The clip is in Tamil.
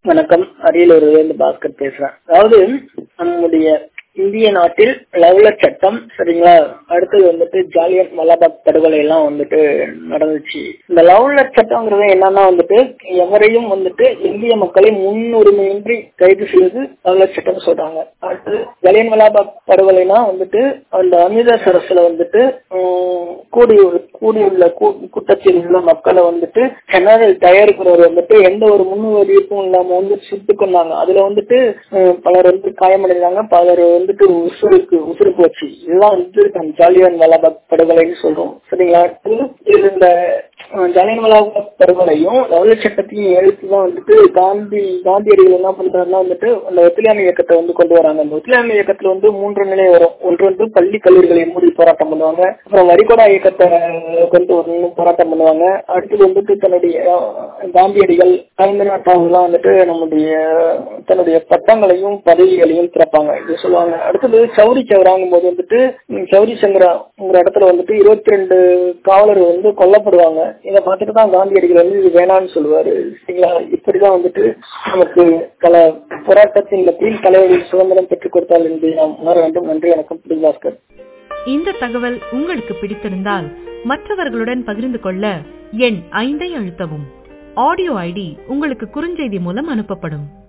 வணக்கம் அரியலூர்ல இருந்து பாஸ்கர் பேசுறேன் அதாவது நம்முடைய இந்திய நாட்டில் லவ்லட் சட்டம் சரிங்களா அடுத்தது வந்துட்டு ஜாலியன் மலாபாக் படுகொலை எல்லாம் வந்துட்டு நடந்துச்சு இந்த லவ்லட் சட்டம்ங்கிறது என்னன்னா வந்துட்டு எவரையும் வந்துட்டு இந்திய மக்களை முன்னுரிமையின்றி கைது செய்வது லவ்லட் சட்டம் சொல்றாங்க அடுத்தது ஜாலியன் மலாபாக் படுகொலைனா வந்துட்டு அந்த அமிர்தசரஸ்ல வந்துட்டு கூடியுள்ள கூடியுள்ள கூட்டத்தில் உள்ள மக்களை வந்துட்டு ஜெனரல் தயாரிக்கிறவர் வந்துட்டு எந்த ஒரு முன்னுரிப்பும் இல்லாம வந்து சுட்டு கொண்டாங்க அதுல வந்துட்டு பலர் வந்து காயமடைந்தாங்க பலர் வந்துட்டு உசுருக்கு உசுறு போச்சு இதெல்லாம் வந்து ஜாலியன் வாலாபாக் படுகொலைன்னு சொல்றோம் சரிங்களா இது இந்த ஜாலியன் வாலாபாக் படுகொலையும் லவல சட்டத்தையும் எழுத்து தான் வந்துட்டு காந்தி காந்தியடிகள் என்ன பண்றாருன்னா வந்துட்டு அந்த ஒத்துழையாமை இயக்கத்தை வந்து கொண்டு வராங்க அந்த ஒத்துழையாமை இயக்கத்துல வந்து மூன்று நிலை வரும் ஒன்று வந்து பள்ளி கல்லூரிகளை மூடி போராட்டம் பண்ணுவாங்க அப்புறம் வரிகொடா இயக்கத்தை கொண்டு வரணும் போராட்டம் பண்ணுவாங்க அடுத்தது வந்துட்டு தன்னுடைய காந்தியடிகள் எல்லாம் வந்துட்டு நம்முடைய தன்னுடைய பட்டங்களையும் பதவிகளையும் திறப்பாங்க இது சொல்லுவாங்க அடுத்தது சௌரி சௌராங்கும் போது வந்துட்டு சௌரி சங்கராங்கிற இடத்துல வந்துட்டு இருபத்தி ரெண்டு காவலர் வந்து கொல்லப்படுவாங்க இதை பார்த்துட்டு தான் காந்தியடிகள் வந்து இது வேணாம்னு சொல்லுவாரு சரிங்களா இப்படிதான் வந்துட்டு நமக்கு பல போராட்டத்தின் மத்தியில் தலைவர்கள் சுதந்திரம் பெற்றுக் கொடுத்தால் என்று நாம் உணர வேண்டும் நன்றி வணக்கம் பிடிவாஸ்கர் இந்த தகவல் உங்களுக்கு பிடித்திருந்தால் மற்றவர்களுடன் பகிர்ந்து கொள்ள எண் ஐந்தை அழுத்தவும் ஆடியோ ஐடி உங்களுக்கு குறுஞ்செய்தி மூலம் அனுப்பப்படும்